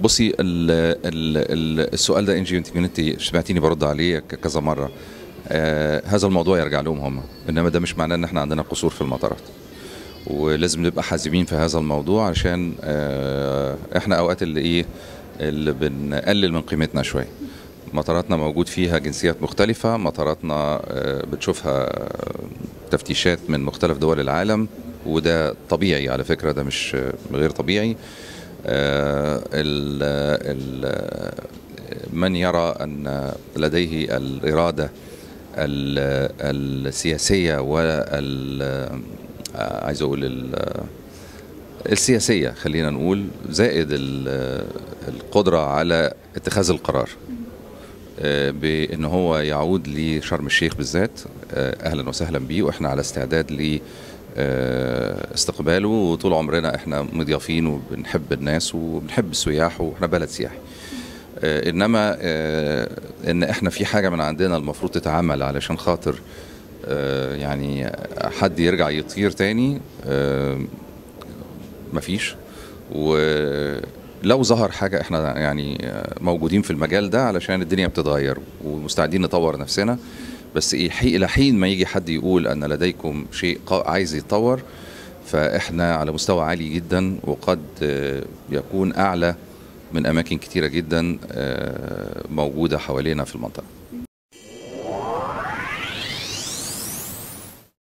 بصي ال ال السؤال ده انجي يمكن انت سمعتيني برد عليه ك- كذا مره آه هذا الموضوع يرجع لهم هم انما ده مش معناه ان احنا عندنا قصور في المطارات ولازم نبقى حازمين في هذا الموضوع عشان آه احنا اوقات اللي ايه اللي بنقلل من قيمتنا شويه مطاراتنا موجود فيها جنسيات مختلفة مطاراتنا آه، بتشوفها تفتيشات من مختلف دول العالم وده طبيعي على فكرة ده مش آه، غير طبيعي آه، ال ال من يرى أن لديه الإرادة ال- السياسية وال آه، عايز أقول ال- السياسية خلينا نقول زائد ال- القدرة على اتخاذ القرار آه، بان هو يعود لشرم الشيخ بالذات آه، اهلا وسهلا بيه واحنا على استعداد ل آه، استقباله وطول عمرنا احنا مضيافين وبنحب الناس وبنحب السياح واحنا بلد سياحي آه، انما آه، ان احنا في حاجه من عندنا المفروض تتعمل علشان خاطر آه، يعني حد يرجع يطير تاني آه، مفيش ولو ظهر حاجة احنا يعني موجودين في المجال ده علشان الدنيا بتتغير ومستعدين نطور نفسنا بس ايه حي- الى حين ما يجي حد يقول ان لديكم شيء قا- عايز يتطور فاحنا على مستوى عالي جدا وقد آه، يكون اعلى من اماكن كتيرة جدا آه، موجودة حوالينا في المنطقة